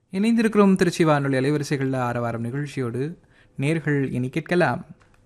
இணைந்திருக்கிறோம் திருச்சி வானொலி அலைவரிசைகளில் ஆரவாரம் நிகழ்ச்சியோடு நேர்கள் இனி கேட்கலாம்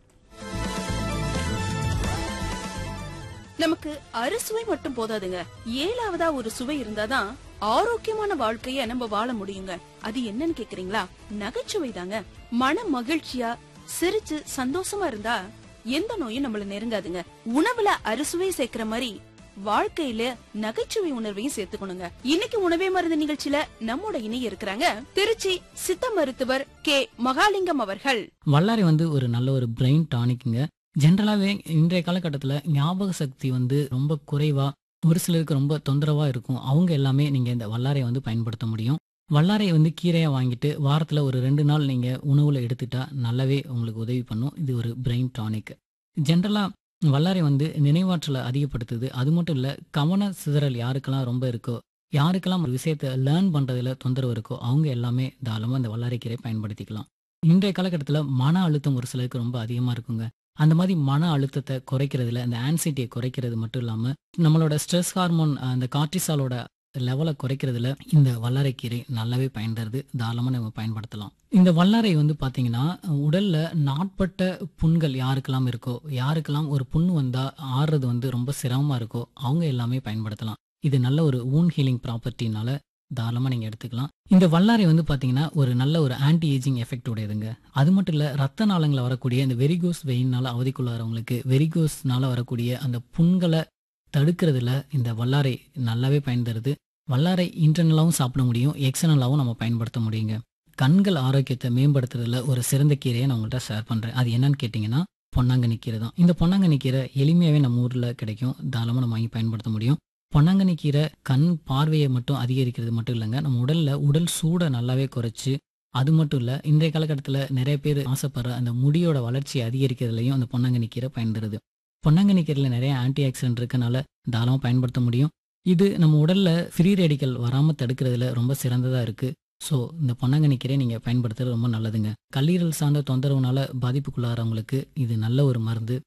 நமக்கு அறுசுவை மட்டும் போதாதுங்க ஏழாவதா ஒரு சுவை இருந்தாதான் ஆரோக்கியமான வாழ்க்கைய நம்ம வாழ முடியுங்க அது என்னன்னு கேக்குறீங்களா நகைச்சுவை தாங்க மன மகிழ்ச்சியா சிரிச்சு சந்தோஷமா இருந்தா எந்த நோயும் நம்மள நெருங்காதுங்க உணவுல அறுசுவை சேர்க்கிற மாதிரி வாழ்க்கையில நகைச்சுவை உணர்வையும் சேர்த்துக்கணுங்க இன்னைக்கு உணவே மருந்து நிகழ்ச்சியில நம்மோட இணைய இருக்கிறாங்க திருச்சி சித்த மருத்துவர் கே மகாலிங்கம் அவர்கள் வல்லாரை வந்து ஒரு நல்ல ஒரு பிரெயின் டானிக்குங்க ஜென்ரலாகவே இன்றைய காலகட்டத்தில் ஞாபக சக்தி வந்து ரொம்ப குறைவா ஒரு சிலருக்கு ரொம்ப தொந்தரவா இருக்கும் அவங்க எல்லாமே நீங்க இந்த வல்லாரை வந்து பயன்படுத்த முடியும் வல்லாரை வந்து கீரையா வாங்கிட்டு வாரத்துல ஒரு ரெண்டு நாள் நீங்க உணவுல எடுத்துட்டா நல்லாவே உங்களுக்கு உதவி பண்ணும் இது ஒரு பிரெயின் டானிக் ஜென்ரலா வல்லாரை வந்து நினைவாற்றலை அதிகப்படுத்துது அது மட்டும் இல்ல கவன சிதறல் யாருக்கெல்லாம் ரொம்ப இருக்கோ யாருக்கெல்லாம் ஒரு விஷயத்தை லேர்ன் பண்றதுல தொந்தரவு இருக்கோ அவங்க எல்லாமே தாராளமா இந்த வல்லாரை கீரை பயன்படுத்திக்கலாம் இன்றைய காலகட்டத்தில் மன அழுத்தம் ஒரு சிலருக்கு ரொம்ப அதிகமாக இருக்குங்க அந்த மாதிரி மன அழுத்தத்தை குறைக்கிறதுல அந்த ஆன்சைட்டியை குறைக்கிறது மட்டும் இல்லாமல் நம்மளோட ஸ்ட்ரெஸ் ஹார்மோன் அந்த கார்டிசாலோட லெவலை குறைக்கிறதுல இந்த வல்லாரைக்கீரை நல்லாவே பயன்படுறது தாராளமாக நம்ம பயன்படுத்தலாம் இந்த வல்லாரை வந்து பார்த்தீங்கன்னா உடல்ல நாட்பட்ட புண்கள் யாருக்கெல்லாம் இருக்கோ யாருக்கெல்லாம் ஒரு புண்ணு வந்தா ஆறுறது வந்து ரொம்ப சிரமமா இருக்கோ அவங்க எல்லாமே பயன்படுத்தலாம் இது நல்ல ஒரு ஊன் ஹீலிங் ப்ராப்பர்ட்டினால தாராளமாக நீங்கள் எடுத்துக்கலாம் இந்த வல்லாரை வந்து பார்த்தீங்கன்னா ஒரு நல்ல ஒரு ஆன்டி ஏஜிங் எஃபெக்ட் உடையதுங்க அது மட்டும் இல்லை ரத்த நாளங்களில் வரக்கூடிய இந்த வெரிகோஸ் வெயின்னால அவதிக்குள்ளாரவங்களுக்கு வெரிகோஸ்னால வரக்கூடிய அந்த புண்களை தடுக்கிறதுல இந்த வல்லாரை நல்லாவே பயன் தருது வல்லாரை இன்டர்னலாகவும் சாப்பிட முடியும் எக்ஸ்டர்னலாகவும் நம்ம பயன்படுத்த முடியுங்க கண்கள் ஆரோக்கியத்தை மேம்படுத்துறதுல ஒரு சிறந்த கீரையை நான் உங்கள்கிட்ட ஷேர் பண்ணுறேன் அது என்னன்னு கேட்டிங்கன்னா பொன்னாங்கண்ணி கீரை தான் இந்த பொன்னாங்கண்ணி கீரை எளிமையாகவே நம்ம ஊரில் கிடைக்கும் தாராளமாக நம்ம வாங்கி பயன்படுத்த முடியும் பொன்னாங்கண்ணி கீரை கண் பார்வையை மட்டும் அதிகரிக்கிறது மட்டும் இல்லைங்க நம்ம உடல்ல உடல் சூடை நல்லாவே குறைச்சு அது மட்டும் இல்லை இன்றைய காலகட்டத்தில் நிறைய பேர் ஆசைப்படுற அந்த முடியோட வளர்ச்சியை அதிகரிக்கிறதுலையும் அந்த பொன்னாங்கண்ணி கீரை பயன்படுது பொன்னாங்கண்ணி கீரையில் நிறைய ஆன்டி ஆக்சிடென்ட் இருக்கனால தாராளமாக பயன்படுத்த முடியும் இது நம்ம உடல்ல ஃப்ரீ ரேடிக்கல் வராமல் தடுக்கிறதுல ரொம்ப சிறந்ததாக இருக்கு ஸோ இந்த பொன்னாங்கண்ணி கீரை நீங்கள் பயன்படுத்துறது ரொம்ப நல்லதுங்க கல்லீரல் சார்ந்த தொந்தரவுனால பாதிப்புக்குள்ளாரவங்களுக்கு இது நல்ல ஒரு மருந்து